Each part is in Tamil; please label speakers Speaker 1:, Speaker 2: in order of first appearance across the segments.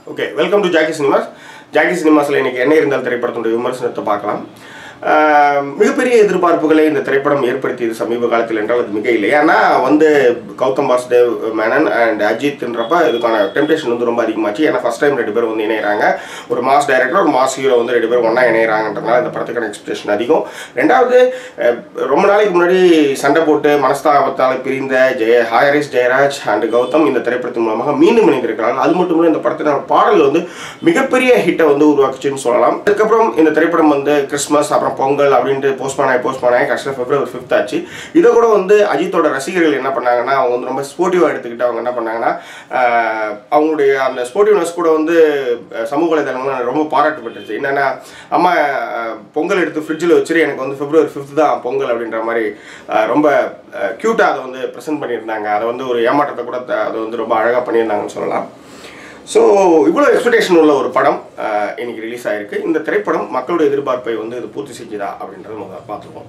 Speaker 1: okay welcome to Jackie Cinemas Jackie சினிமாஸில் இன்னைக்கு என்ன இருந்தால் திரைப்படத்துடைய விமர்சனத்தை பார்க்கலாம் ஆஹ் மிகப்பெரிய எதிர்பார்ப்புகளை இந்த திரைப்படம் ஏற்படுத்தியது சமீப காலத்தில் என்றால் அது மிக இல்லை ஏன்னா வந்து கௌதம் வாசுதேவ் மேனன் அண்ட் அஜித்ன்றப்ப இதுக்கான டெம்டேஷன் வந்து ரொம்ப அதிகமாச்சு ஏன்னா ஃபர்ஸ்ட் டைம் ரெண்டு பேரும் வந்து இணையறாங்க ஒரு மாஸ் டைரக்டர் ஒரு மாஸ் ஹீரோ வந்து ரெண்டு பேரும் ஒன்றா இணையறாங்கன்றதுனால இந்த படத்துக்கான எக்ஸ்பெக்டேஷன் அதிகம் ரெண்டாவது அஹ், ரொம்ப நாளைக்கு முன்னாடி சண்டை போட்டு மனஸ்தாபத்தால் பிரிந்த ஜெய ஹாரிஸ் ஜெயராஜ் அண்ட் கௌதம் இந்த திரைப்படத்தின் மூலமாக மீண்டும் இணைந்திருக்கிறாங்க அது மட்டும் இல்லை இந்த படத்தின பாடல் வந்து மிகப்பெரிய ஹிட்டை வந்து உருவாக்குச்சுன்னு சொல்லலாம் அதுக்கப்புறம் இந்த திரைப்படம் வந்து கிறிஸ்மஸ் அப்புறம் பொங்கல் அப்படின்ட்டு போஸ்ட்பான் ஆகி போஸ்ட்பான் ஆகி கடைசியில் பிப்ரவரி ஃபிஃப்த் ஆச்சு இதை கூட வந்து அஜித்தோட ரசிகர்கள் என்ன பண்ணாங்கன்னா அவங்க வந்து ரொம்ப ஸ்போர்ட்டிவாக எடுத்துக்கிட்டு அவங்க என்ன பண்ணாங்கன்னா ஆஹ், அவங்களுடைய அந்த ஸ்போர்ட்டிவ்னஸ் கூட வந்து அஹ், சமூக வலைதளங்கள் ரொம்ப பாராட்டப்பட்டுச்சு என்னன்னா அம்மா அஹ், பொங்கல் எடுத்து ஃப்ரிட்ஜில் வச்சுட்டு எனக்கு வந்து பிப்ரவரி ஃபிஃப்த் தான் பொங்கல் அப்படின்ற மாதிரி அஹ், ரொம்ப க்யூட்டாக அதை வந்து ப்ரெசென்ட் பண்ணியிருந்தாங்க அதை வந்து ஒரு ஏமாற்றத்தை கூட த- அதை வந்து ரொம்ப அழகாக பண்ணியிருந்தாங்கன்னு சொல்லலாம் ஸோ இவ்வளோ எக்ஸ்பெக்டேஷன் உள்ள ஒரு படம் அஹ், இன்னைக்கு ரிலீஸ் ஆயிருக்கு இந்த திரைப்படம் மக்களுடைய எதிர்பார்ப்பை வந்து இது பூர்த்தி செஞ்சுதா அப்படின்றத நம்ம பார்த்துருவோம்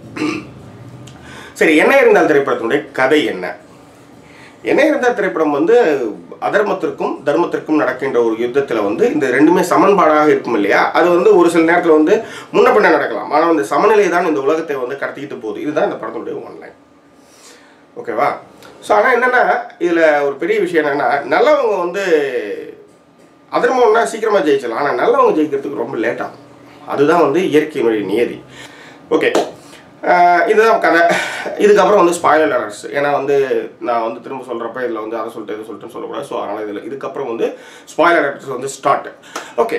Speaker 1: சரி என்ன இருந்தால் திரைப்படத்தினுடைய கதை என்ன என்ன இருந்தால் திரைப்படம் வந்து அதர்மத்திற்கும் தர்மத்திற்கும் நடக்கின்ற ஒரு யுத்தத்தில் வந்து இந்த ரெண்டுமே சமன்பாடாக இருக்கும் இல்லையா அது வந்து ஒரு சில நேரத்தில் வந்து முன்ன பின்ன நடக்கலாம் ஆனால் இந்த சமநிலை தான் இந்த உலகத்தை வந்து கடத்திக்கிட்டு போகுது இதுதான் இந்த படத்தினுடைய ஒன்லைன் ஓகேவா ஸோ ஆனால் என்னென்னா இதில் ஒரு பெரிய விஷயம் என்னென்னா நல்லவங்க வந்து அதர்மம்னா சீக்கிரமாக ஜெயிச்சலாம் ஆனால் நல்லவங்க ஜெயிக்கிறதுக்கு ரொம்ப லேட் ஆகும் அதுதான் வந்து இயற்கையினுடைய நியதி ஓகே இதுதான் கதை இதுக்கப்புறம் வந்து ஸ்பாயிலர் அலர்ட்ஸ் ஏன்னா வந்து நான் வந்து திரும்ப சொல்கிறப்ப இதில் வந்து அதை சொல்லிட்டு இதை சொல்லிட்டு சொல்லக்கூடாது ஸோ அதனால் இதில் இதுக்கப்புறம் வந்து ஸ்பாயிலர் அலர்ட்ஸ் வந்து start okay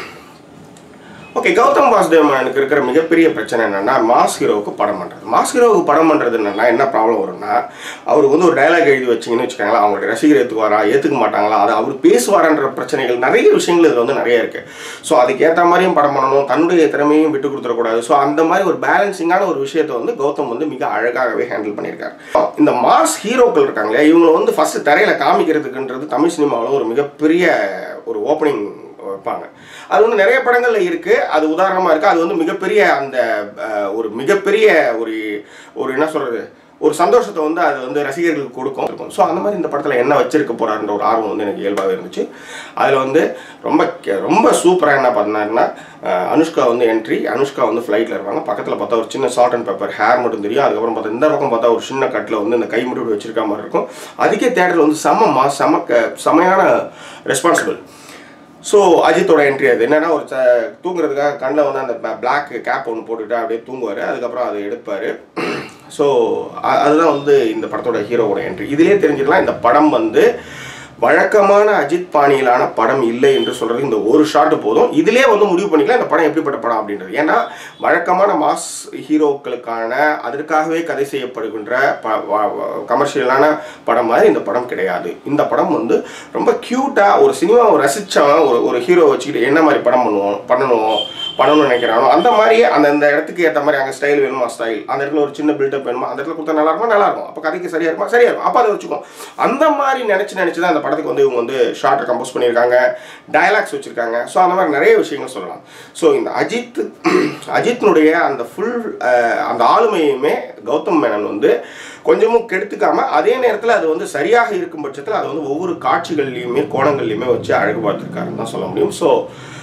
Speaker 1: okay Gautham Vasudev மேனனுக்கு இருக்கிற மிகப்பெரிய பிரச்சனை என்னன்னா மாஸ் ஹீரோவுக்கு படம் பண்ணுறது மாஸ் ஹீரோவுக்கு படம் பண்ணுறது என்னன்னா என்ன ப்ராப்ளம் வரும்னா அவருக்கு வந்து ஒரு டயலாக் எழுதி வச்சிங்கன்னு வச்சுக்கோங்களேன் அவங்களுடைய ரசிகர் ஏற்றுக்குவாரா ஏற்றுக்க மாட்டாங்களா அது அவர் பேசுவாரான்ற பிரச்சனைகள் நிறைய விஷயங்கள் இதில் வந்து நிறைய இருக்குது ஸோ அதுக்கு ஏற்ற மாதிரியும் படம் பண்ணணும் தன்னுடைய திறமையும் விட்டு கொடுத்துடக்கூடாது ஸோ அந்த மாதிரி ஒரு பேலன்சிங்கான ஒரு விஷயத்தை வந்து கௌதம் வந்து மிக அழகாகவே ஹேண்டில் பண்ணியிருக்காரு இந்த மாஸ் ஹீரோக்கள் இருக்காங்களே இவங்களை வந்து ஃபஸ்ட்டு தரையில் காமிக்கிறதுக்குன்றது தமிழ் சினிமாவில் ஒரு மிகப்பெரிய ஒரு ஓப்பனிங் வைப்பாங்க அது வந்து நிறைய படங்கள்ல இருக்கு அது உதாரணமா இருக்கு அது வந்து மிகப்பெரிய அந்த அஹ், ஒரு மிகப்பெரிய ஒரு ஒரு என்ன சொல்றது ஒரு சந்தோஷத்தை வந்து அது வந்து ரசிகர்களுக்கு கொடுக்கும் இருக்கும் ஸோ அந்த மாதிரி இந்த படத்தில் என்ன வச்சிருக்க போறாருன்ற ஒரு ஆர்வம் வந்து எனக்கு இயல்பாகவே இருந்துச்சு அதில் வந்து ரொம்ப கே- ரொம்ப சூப்பராக என்ன பண்ணாருன்னா அஹ், அனுஷ்கா வந்து என்ட்ரி அனுஷ்கா வந்து ஃப்ளைட்டில் இருப்பாங்க பக்கத்தில் பார்த்தா ஒரு சின்ன சால்ட் அண்ட் பெப்பர் ஹேர் மட்டும் தெரியும் அதுக்கப்புறம் பார்த்தா இந்த பக்கம் பார்த்தா ஒரு சின்ன கட்டில் வந்து இந்த கை மட்டும் இப்படி வச்சிருக்க மாதிரி இருக்கும் அதுக்கே தேட்டரில் வந்து செம மா செம க- செமையான ரெஸ்பான்சிபிள் ஸோ அஜித்தோட என்ட்ரி அது என்னன்னா ஒரு ச தூங்குறதுக்காக கண்ணில் வந்து அந்த பிளாக் கேப் ஒன்று போட்டுட்டு அப்படியே தூங்குவார் அதுக்கப்புறம் அதை எடுப்பார் ஸோ அதுதான் வந்து இந்த படத்தோட ஹீரோவோட என்ட்ரி இதிலே தெரிஞ்சுக்கலாம் இந்த படம் வந்து வழக்கமான அஜித் பாணியிலான படம் இல்லை என்று சொல்றது இந்த ஒரு ஷாட் போதும் இதிலே வந்து முடிவு பண்ணிக்கலாம் இந்த படம் எப்படிப்பட்ட படம் அப்படின்றது ஏன்னா வழக்கமான மாஸ் ஹீரோக்களுக்கான அதற்காகவே கதை செய்யப்படுகின்ற கமர்ஷியலான படம் மாதிரி இந்த படம் கிடையாது இந்த படம் வந்து ரொம்ப க்யூட்டாக ஒரு சினிமாவை ரசித்தவன் ஒரு ஒரு ஹீரோ வச்சுக்கிட்டு என்ன மாதிரி படம் பண்ணுவோம் பண்ணணும் பண்ணணும்னு நினைக்கிறானோ அந்த மாதிரியே அந்த அந்த இடத்துக்கு ஏற்ற மாதிரி அங்கே ஸ்டைல் வேணுமா ஸ்டைல் அந்த இடத்துல ஒரு சின்ன பில்டப் வேணுமா அந்த இடத்துல கொடுத்தா நல்லா இருக்குமா நல்லா இருக்கும் அப்போ கதைக்கு சரியா இருக்குமா சரியா இருக்கும் அப்போ அதை வச்சுக்கோம் அந்த மாதிரி நினச்சி நினச்சி தான் அந்த படத்துக்கு வந்து இவங்க வந்து ஷார்ட்டை கம்போஸ் பண்ணியிருக்காங்க டயலாக்ஸ் வச்சுருக்காங்க ஸோ அந்த மாதிரி நிறைய விஷயங்கள் சொல்லலாம் ஸோ இந்த அஜித் அஜித்தினுடைய அந்த ஃபுல் அந்த ஆளுமையுமே கௌதம் மேனன் வந்து கொஞ்சமும் கெடுத்துக்காம அதே நேரத்தில் அது வந்து சரியாக இருக்கும் பட்சத்தில் அதை வந்து ஒவ்வொரு காட்சிகள்லையுமே கோணங்கள்லையுமே வச்சு அழகு பார்த்துருக்காருன்னு தான் சொல்ல முடியும் ஸோ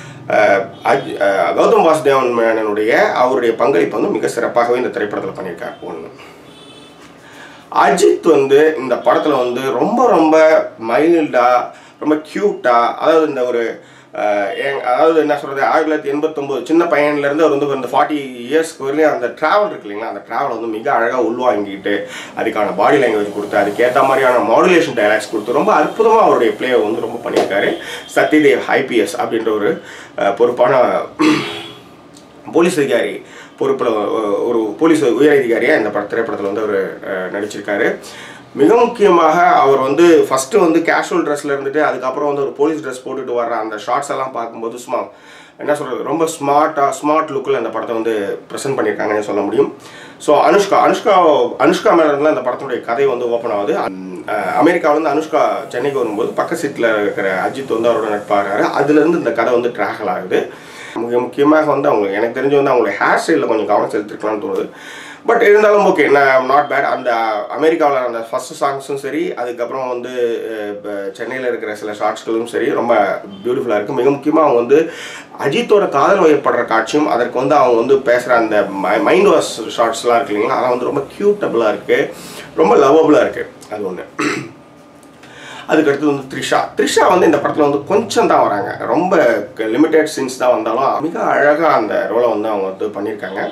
Speaker 1: கௌதம் வாசுதேவன் மேனனுடைய அவருடைய பங்களிப்பு வந்து மிக சிறப்பாகவே இந்த திரைப்படத்தில் பண்ணியிருக்காரு ஒன்று அஜித் வந்து இந்த படத்தில் வந்து ரொம்ப ரொம்ப மைல்டாக ரொம்ப க்யூட்டாக அதாவது இந்த ஒரு அஹ், எங்- அதாவது என்ன சொல்கிறது ஆயிரத்தி தொள்ளாயிரத்தி எண்பத்தொம்போது சின்ன பையன்லேருந்து அவர் வந்து இந்த ஃபார்ட்டி இயர்ஸ்க்கு வரையிலும் அந்த ட்ராவல் இருக்கு இல்லைங்களா அந்த ட்ராவல் வந்து மிக அழகாக உள்வாங்கிட்டு அதுக்கான பாடி லாங்குவேஜ் கொடுத்து அதுக்கு ஏற்ற மாதிரியான மாடுலேஷன் டைலாக்ஸ் கொடுத்து ரொம்ப அற்புதமாக அவருடைய பிளேயை வந்து ரொம்ப பண்ணியிருக்காரு சத்யதேவ் ஐபிஎஸ் அப்படின்ற ஒரு அஹ், பொறுப்பான போலீஸ் அதிகாரி பொறுப்பில் ஒரு போலீஸ் உயர் அதிகாரியாக இந்த பட திரைப்படத்தில் வந்து அவர் நடிச்சிருக்காரு மிக முக்கியமாக அவர் வந்து ஃபஸ்ட்டு வந்து கேஷுவல் ட்ரெஸ்ஸில் இருந்துட்டு அதுக்கப்புறம் வந்து ஒரு போலீஸ் ட்ரெஸ் போட்டுட்டு வர்ற அந்த ஷார்ட்ஸ் எல்லாம் பார்க்கும்போது சும்மா என்ன சொல்கிறது ரொம்ப ஸ்மார்ட்டாக ஸ்மார்ட் லுக்கில் இந்த படத்தை வந்து ப்ரெசென்ட் பண்ணியிருக்காங்கன்னு சொல்ல முடியும் ஸோ அனுஷ்கா அனுஷ்கா அனுஷ்கா மேலே இருந்தால் இந்த படத்தினுடைய கதை வந்து ஓப்பன் ஆகுது அஹ் அமெரிக்காவிலேருந்து அனுஷ்கா சென்னைக்கு வரும்போது பக்க சீட்டில் இருக்கிற அஜித் வந்து அவரோட நட்பாகிறாரு அதுலேருந்து இந்த கதை வந்து ட்ராகல் ஆகுது மிக முக்கியமாக வந்து அவங்க எனக்கு தெரிஞ்சு வந்து அவங்களுடைய ஹேர் ஸ்டைலில் கொஞ்சம் கவனம் செலுத்திருக்கலாம்னு தோணுது பட் இருந்தாலும் ஓகே நான் நாட் பேட் அந்த அமெரிக்காவில் அந்த ஃபஸ்ட் சாங்ஸும் சரி அதுக்கப்புறம் வந்து இப்போ சென்னையில் இருக்கிற சில ஷார்ட்ஸ்களும் சரி ரொம்ப பியூட்டிஃபுல்லாக இருக்குது மிக முக்கியமாக அவங்க வந்து அஜித்தோட காதல் வயப்படுற காட்சியும் அதற்கு வந்து அவங்க வந்து பேசுகிற அந்த மைண்ட் வாஷ் ஷார்ட்ஸ்லாம் இருக்கு இல்லைங்களா அதெல்லாம் வந்து ரொம்ப க்யூட்டபுளாக இருக்குது ரொம்ப லவ்வபுளாக இருக்குது அது ஒன்று அதுக்கடுத்து வந்து த்ரிஷா த்ரிஷா வந்து இந்த படத்தில் வந்து கொஞ்சம் தான் வராங்க ரொம்ப லிமிட்டட் சீன்ஸ் தான் வந்தாலும் மிக அழகாக அந்த ரோலை வந்து அவங்க வந்து பண்ணியிருக்காங்க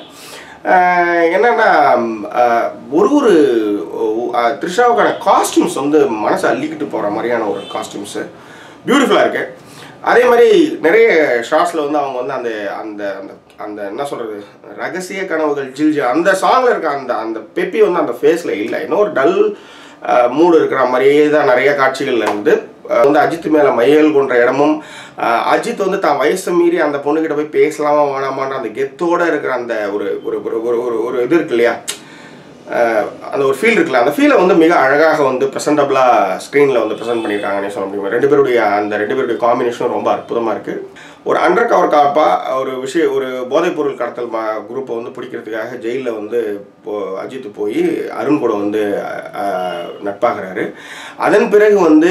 Speaker 1: ஆஹ் என்னன்னா ஆஹ் ஒரு ஒரு ஆஹ் த்ரிஷாவுக்கான காஸ்டியூம்ஸ் வந்து மனசை அள்ளிக்கிட்டு போகிற மாதிரியான ஒரு காஸ்டியூம்ஸு பியூட்டிஃபுல்லாக இருக்கு அதே மாதிரி நிறைய ஷார்ட்ஸில் வந்து அவங்க வந்து அந்த அந்த அந்த அந்த என்ன சொல்கிறது ரகசிய கனவுகள் ஜில்ஜி அந்த சாங்கில் இருக்க அந்த அந்த பெப்பி வந்து அந்த ஃபேஸில் இல்லை இன்னும் ஒரு டல் மூடு இருக்கிற மாதிரியே தான் நிறைய காட்சிகள்ல இருந்து அஹ் வந்து அஜித் மேலே மையல் கொண்ட இடமும் அஹ் அஜித் வந்து தான் வயசை மீறி அந்த பொண்ணுகிட்ட போய் பேசலாமா வேணாமான்ற அந்த கெத்தோட இருக்கிற அந்த ஒரு ஒரு ஒரு ஒரு ஒரு ஒரு இது இருக்கு இல்லையா அஹ் அந்த ஒரு ஃபீல் இருக்குல்ல அந்த ஃபீலை வந்து மிக அழகாக வந்து ப்ரெசென்டபுளாக ஸ்க்ரீனில் வந்து ப்ரெசென்ட் பண்ணியிருக்காங்கன்னு சொல்ல முடியும் ரெண்டு பேருடைய அந்த ரெண்டு பேருடைய காம்பினேஷனும் ரொம்ப அற்புதமாக இருக்குது ஒரு அண்டர் கவர் காப்பாக ஒரு விஷய ஒரு போதைப்பொருள் கடத்தல் மா குரூப்பை வந்து பிடிக்கிறதுக்காக ஜெயிலில் வந்து இப்போ அஜித் போய் அருண் கூட வந்து அஹ், நட்பாகிறாரு அதன் பிறகு வந்து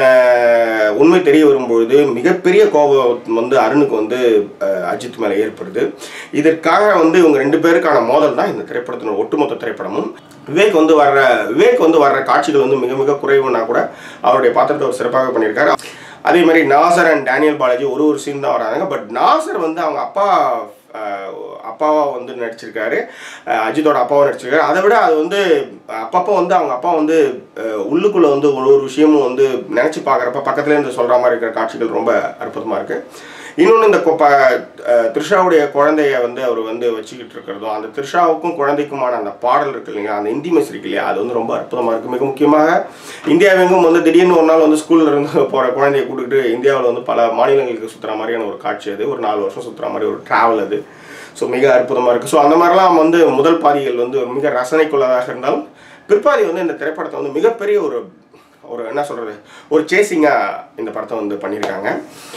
Speaker 1: அஹ், உண்மை தெரிய வரும்பொழுது மிகப்பெரிய கோபம் வந்து அருணுக்கு வந்து அஹ், அஜித் மேலே ஏற்படுது இதற்காக வந்து இவங்க ரெண்டு பேருக்கான மோதல் தான் இந்த திரைப்படத்தின் ஒட்டுமொத்த திரைப்படமும் விவேக் வந்து வர்ற விவேக் வந்து வர்ற காட்சிகள் வந்து மிக மிக குறைவுனா கூட அவருடைய பாத்திரத்தை அவர் சிறப்பாக பண்ணியிருக்காரு அதே மாதிரி நாசர் அண்ட் டேனியல் பாலாஜி ஒரு ஒரு சீன் தான் வராங்க பட் நாசர் வந்து அவங்க அப்பா அஹ், அப்பாவா வந்து நடிச்சிருக்காரு அஹ், அஜித்தோட அப்பாவை நடிச்சிருக்காரு அதை விட அது வந்து அப்பப்போ வந்து அவங்க அப்பா வந்து அஹ், உள்ளுக்குள்ள வந்து ஒரு ஒரு விஷயமும் வந்து நினச்சி பார்க்குறப்ப பக்கத்துல இருந்து சொல்கிற மாதிரி இருக்கிற காட்சிகள் ரொம்ப அற்புதமாக இருக்குது இன்னொன்று இந்த கொ- ப- அஹ், த்ரிஷாவுடைய குழந்தைய வந்து அவர் வந்து வச்சுக்கிட்டு இருக்கிறதும் அந்த த்ரிஷாவுக்கும் குழந்தைக்குமான அந்த பாடல் இருக்கு இல்லைங்களா அந்த இன்டிமெஸ் இருக்கு இல்லையா அது வந்து ரொம்ப அற்புதமாக இருக்குது மிக முக்கியமாக இந்தியாவெங்கும் வந்து திடீர்னு ஒரு நாள் வந்து ஸ்கூல்ல இருந்து போகிற குழந்தைய கூட்டிகிட்டு இந்தியாவில் வந்து பல மாநிலங்களுக்கு சுற்றுற மாதிரியான ஒரு காட்சி அது ஒரு நாலு வருஷம் சுற்றுற மாதிரி ஒரு ட்ராவல் அது ஸோ மிக அற்புதமாக இருக்குது ஸோ அந்த மாதிரிலாம் வந்து முதல் பாதிகள் வந்து ஒரு மிக ரசனைக்குள்ளதாக இருந்தாலும் பிற்பாதி வந்து இந்த திரைப்படத்தை வந்து மிகப்பெரிய ஒரு ஒரு என்ன சொல்கிறது ஒரு சேசிங்காக இந்த படத்தை வந்து பண்ணியிருக்காங்க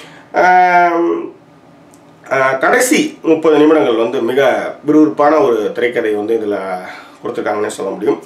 Speaker 1: ஆம், ஆஹ், கடைசி முப்பது நிமிடங்கள் வந்து மிக விறுவிறுப்பான ஒரு திரைக்கதை வந்து இதில் கொடுத்துருக்காங்கன்னே சொல்ல முடியும்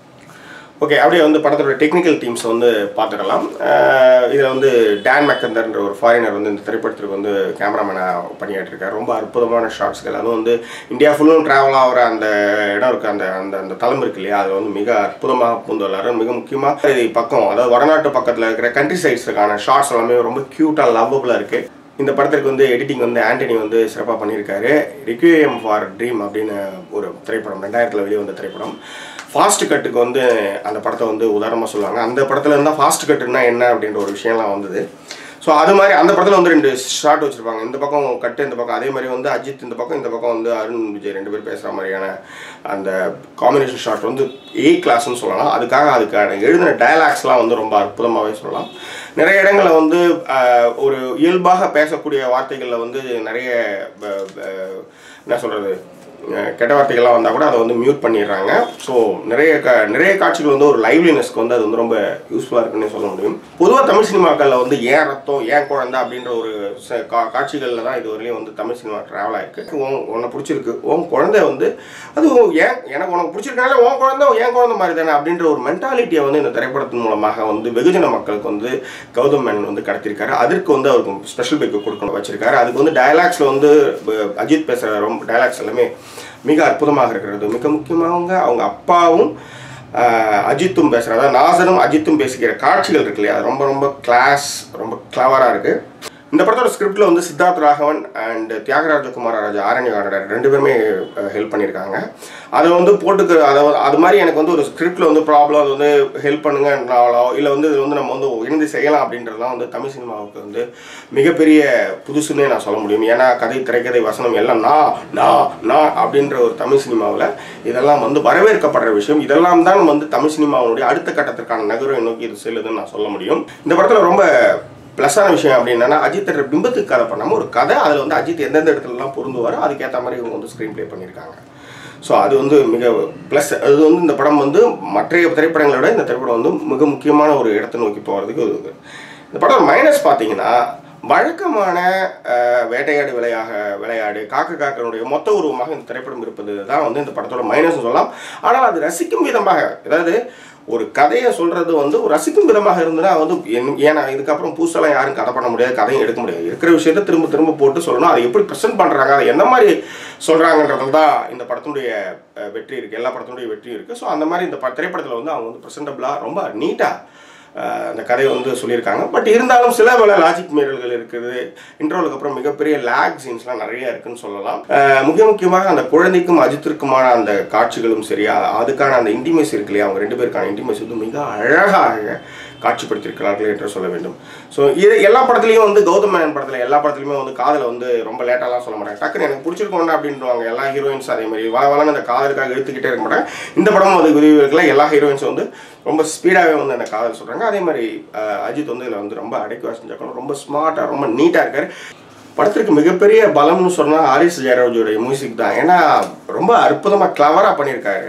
Speaker 1: ஓகே அப்படியே வந்து படத்தோட டெக்னிக்கல் டீம்ஸ் வந்து பார்த்துக்கலாம் இதில் வந்து டேன் மெக்கந்தர்ன்ற ஒரு ஃபாரினர் வந்து இந்த திரைப்படத்துக்கு வந்து கேமராமேனாக பணியாற்றிருக்காரு ரொம்ப அற்புதமான ஷாட்ஸ்கள் அதுவும் வந்து இந்தியா ஃபுல்லும் ட்ராவல் ஆகிற அந்த இடம் இருக்குது அந்த அந்த அந்த தளம் இருக்கு இல்லையா அதில் வந்து மிக அற்புதமாக பூந்து வர்றாரு மிக முக்கியமாக இது பக்கம் அதாவது வடநாட்டு பக்கத்தில் இருக்கிற கண்ட்ரி சைட்ஸுக்கான ஷார்ட்ஸ் எல்லாமே ரொம்ப க்யூட்டாக லவ்வபுளாக இருக்குது இந்த படத்திற்கு வந்து எடிட்டிங் வந்து ஆண்டனி வந்து சிறப்பாக பண்ணியிருக்காரு ரிக்யூஎம் ஃபார் ட்ரீம் அப்படின்னு ஒரு திரைப்படம் ரெண்டாயிரத்தில் வெளியே வந்த திரைப்படம் ஃபாஸ்ட் கட்டுக்கு வந்து அந்த படத்தை வந்து உதாரணமாக சொல்லுவாங்க அந்த படத்தில் இருந்தால் ஃபாஸ்ட் கட்டுன்னா என்ன அப்படின்ற ஒரு விஷயம்லாம் வந்தது ஸோ அது மாதிரி அந்த படத்தில் வந்து ரெண்டு ஷார்ட் வச்சுருப்பாங்க இந்த பக்கம் கட்டு இந்த பக்கம் அதே மாதிரி வந்து அஜித் இந்த பக்கம் இந்த பக்கம் வந்து அருண் விஜய் ரெண்டு பேர் பேசுகிற மாதிரியான அந்த காம்பினேஷன் ஷாட் வந்து ஏ கிளாஸ்னு சொல்லலாம் அதுக்காக அதுக்கான எழுதின டயலாக்ஸ்லாம் வந்து ரொம்ப அற்புதமாகவே சொல்லலாம் நிறைய இடங்களில் வந்து ஆஹ், ஒரு இயல்பாக பேசக்கூடிய வார்த்தைகளில் வந்து நிறைய ப- ப- என்ன சொல்கிறது கெட்ட வார்த்தைகள்லாம் வந்தால் கூட அதை வந்து மியூட் பண்ணிடுறாங்க ஸோ நிறைய க நிறைய காட்சிகள் வந்து ஒரு லைவ்லினஸ்க்கு வந்து அது வந்து ரொம்ப யூஸ்ஃபுல்லாக இருக்குன்னு சொல்ல முடியும் பொதுவாக தமிழ் சினிமாக்களில் வந்து ஏன் ரத்தம் ஏன் குழந்தை அப்படின்ற ஒரு ச- கா காட்சிகளில் தான் இது வரையிலும் வந்து தமிழ் சினிமா ட்ராவல் ஆயிருக்கு உன் உன்னை பிடிச்சிருக்கு உன் குழந்தை வந்து அது உன் ஏன் எனக்கு உனக்கு பிடிச்சிருக்காங்க உன் குழந்தை ஏன் குழந்தை மாதிரி தானே அப்படின்ற ஒரு மென்டாலிட்டியை வந்து இந்த திரைப்படத்தின் மூலமாக வந்து வெகுஜன மக்களுக்கு வந்து கௌதம் மேனன் வந்து கடத்திருக்காரு அதற்கு வந்து அவருக்கு ஸ்பெஷல் பைக்கு கொடுக்கணும் வச்சிருக்காரு அதுக்கு வந்து டயலாக்ஸில் வந்து ப- அஜித் பேசுகிற ரொம்ப டயலாக்ஸ் எல்லாமே மிக அற்புதமாக இருக்கிறது மிக முக்கியமாக அவங்க அப்பாவும் ஆஹ், அஜித்தும் பேசுகிற அதாவது நாசரும் அஜித்தும் பேசிக்கிற காட்சிகள் இருக்கு இல்லையா அது ரொம்ப ரொம்ப கிளாஸ் ரொம்ப கிளவராக இருக்குது இந்த படத்தோட ஸ்கிரிப்டில் வந்து சித்தார்த் ராகவன் அண்ட் தியாகராஜ குமாரராஜா ஆரண்யகாரர் ரெண்டு பேருமே ஹெல்ப் பண்ணியிருக்காங்க அதை வந்து போட்டுக்கு அதை வந்து- அது மாதிரி எனக்கு வந்து ஒரு ஸ்கிரிப்டில் வந்து ப்ராப்ளம் அது வந்து ஹெல்ப் பண்ணுங்கனாலோ இல்லை வந்து இது வந்து நம்ம வந்து இணைந்து செய்யலாம் அப்படின்றதுலாம் வந்து தமிழ் சினிமாவுக்கு வந்து மிகப்பெரிய புதுசுன்னே நான் சொல்ல முடியும் ஏன்னா கதை திரைக்கதை வசனம் எல்லாம் நான் நான் நான் அப்படின்ற ஒரு தமிழ் சினிமாவில் இதெல்லாம் வந்து வரவேற்கப்படுற விஷயம் இதெல்லாம் தான் வந்து தமிழ் சினிமாவுடைய அடுத்த கட்டத்திற்கான நகரை நோக்கி இது செல்லுதுன்னு நான் சொல்ல முடியும் இந்த படத்தில் ரொம்ப ப்ளஸ்ஸான விஷயம் அப்படின்னா அஜித் என்ற பிம்பத்துக்கு கதை பண்ணாமல் ஒரு கதை அதில் வந்து அஜித் எந்தெந்த இடத்துலலாம் பொருந்துவாரோ அதுக்கேற்ற மாதிரி இவங்க வந்து ஸ்க்ரீன் ப்ளே பண்ணியிருக்காங்க ஸோ அது வந்து மிக ப்ளஸ் அது வந்து இந்த படம் வந்து மற்ற திரைப்படங்களை விட இந்த திரைப்படம் வந்து மிக முக்கியமான ஒரு இடத்தை நோக்கி போகிறதுக்கு உதவுது இந்த படம் மைனஸ் பார்த்தீங்கன்னா வழக்கமான அஹ், வேட்டையாடு விளையாக விளையாடு காக்க காக்கனுடைய மொத்த உருவமாக இந்த திரைப்படம் இருப்பது தான் வந்து இந்த படத்தோட மைனஸ் சொல்லலாம் ஆனால் அது ரசிக்கும் விதமாக அதாவது ஒரு கதையை சொல்றது வந்து ஒரு ரசிக்கும் விதமாக இருந்ததுன்னா வந்து என்- ஏன்னா இதுக்கப்புறம் புதுசெல்லாம் யாரும் கதை பண்ண முடியாது கதையும் எடுக்க முடியாது இருக்கிற விஷயத்த திரும்ப திரும்ப போட்டு சொல்லணும் அதை எப்படி ப்ரெசென்ட் பண்றாங்க அதை எந்த மாதிரி சொல்றாங்கன்றதுல தான் இந்த படத்தினுடைய அஹ், வெற்றி இருக்கு எல்லா படத்தினுடைய வெற்றி இருக்கு ஸோ அந்த மாதிரி இந்த ப- திரைப்படத்துல வந்து அவங்க வந்து ப்ரெசென்டபிளாக ரொம்ப நீட்டாக ஆஹ் அந்த கதையை வந்து சொல்லியிருக்காங்க பட் இருந்தாலும் சில பல லாஜிக் மீறல்கள் இருக்குது இன்டர்வலுக்கு அப்புறம் மிகப்பெரிய லேக் சீன்ஸ்லாம் நிறைய இருக்குன்னு சொல்லலாம் ஆஹ் முக்கிய முக்கியமாக அந்த குழந்தைக்கும் அஜித்திற்குமான அந்த காட்சிகளும் சரி அ- அதுக்கான அந்த இன்டிமேசி இருக்கு இல்லையா அவங்க ரெண்டு பேருக்கான இன்டிமேசி வந்து மிக அழகாக காட்சிப்படுத்தியிருக்கிறார்கள் என்று சொல்ல வேண்டும் ஸோ இது எல்லா படத்துலையும் வந்து கௌதம் மேனன் படத்தில் எல்லா படத்துலையுமே வந்து காதலை வந்து ரொம்ப லேட்டாலாம் சொல்ல மாட்டாங்க டக்குன்னு எனக்கு பிடிச்சிருக்கோண்டா அப்படின்றவாங்க எல்லா ஹீரோயின்ஸ் அதே மாதிரி வள வளன்னு அந்த காதலுக்காக இழுத்துக்கிட்டே இருக்க மாட்டாங்க இந்த படமும் அது உதவி இருக்கல எல்லா ஹீரோயின்ஸும் வந்து ரொம்ப ஸ்பீடாகவே வந்து அந்த காதல் சொல்கிறாங்க அதே மாதிரி அஹ், அஜித் வந்து இதில் வந்து ரொம்ப அடைக்கி வாசிஞ்சாக்கணும் ரொம்ப ஸ்மார்ட்டாக ரொம்ப நீட்டாக இருக்கார் படத்திற்கு மிகப்பெரிய பலம்னு சொன்னால் ஹாரிஸ் ஜெயராஜோடைய மியூசிக் தான் ஏன்னா ரொம்ப அற்புதமாக கிளவராக பண்ணியிருக்காரு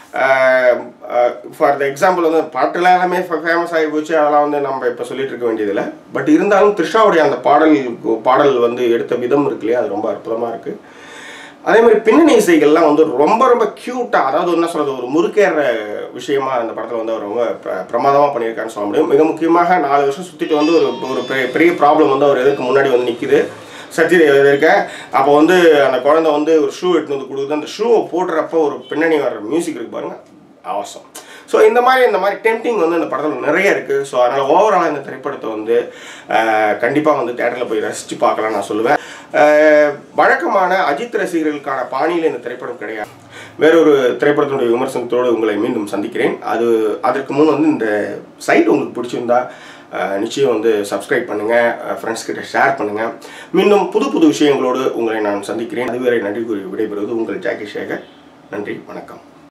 Speaker 1: ஃபார் த எக்ஸாம்பிள் வந்து பாட்டுல எல்லாமே ஃபேமஸ் ஆகி போச்சு அதெல்லாம் வந்து நம்ம இப்போ சொல்லிட்டு இருக்க வேண்டியதில்லை பட் இருந்தாலும் த்ரிஷாவுடைய அந்த பாடல் பாடல் வந்து எடுத்த விதம் இருக்கு இல்லையா அது ரொம்ப அற்புதமாக இருக்குது அதே மாதிரி பின்னணி இசைகள்லாம் வந்து ரொம்ப ரொம்ப க்யூட்டாக அதாவது என்ன சொல்கிறது ஒரு முறுக்கேற விஷயமா அந்த படத்தில் வந்து அவர் ரொம்ப பிர- பிரமாதமா பண்ணியிருக்காருன்னு சொல்ல முடியும் மிக முக்கியமாக நாலு வருஷம் சுற்றிட்டு வந்து ஒரு ஒரு பெரிய பெரிய ப்ராப்ளம் வந்து அவர் எதுக்கு முன்னாடி வந்து நிற்கிது சத்யதேவ் எதிர்க்க அப்போ வந்து அந்த குழந்தை வந்து ஒரு ஷூ எடுத்து வந்து கொடுக்குது அந்த ஷூவை போடுறப்ப ஒரு பின்னணி வர்ற மியூசிக் இருக்கு பாருங்க அவசரம் ஸோ இந்த மாதிரி இந்த மாதிரி டெம்டிங் வந்து இந்த படத்தில் நிறைய இருக்குது ஸோ அதனால் ஓவராலாக இந்த திரைப்படத்தை வந்து கண்டிப்பாக வந்து தேட்டரில் போய் ரசித்து பார்க்கலாம் நான் சொல்லுவேன் அஹ், வழக்கமான அஜித் ரசிகர்களுக்கான பாணியில் இந்த திரைப்படம் கிடையாது வேறொரு திரைப்படத்தினுடைய விமர்சனத்தோடு உங்களை மீண்டும் சந்திக்கிறேன் அது அதற்கு முன் வந்து இந்த சைட் உங்களுக்கு பிடிச்சிருந்தா அஹ், நிச்சயம் வந்து சப்ஸ்கிரைப் பண்ணுங்கள் ஃப்ரெண்ட்ஸ் கிட்ட ஷேர் பண்ணுங்கள் மீண்டும் புது புது விஷயங்களோடு உங்களை நான் சந்திக்கிறேன் அதுவரை நன்றி கூறி விடைபெறுவது உங்கள் ஜாக்கி சேகர் நன்றி வணக்கம்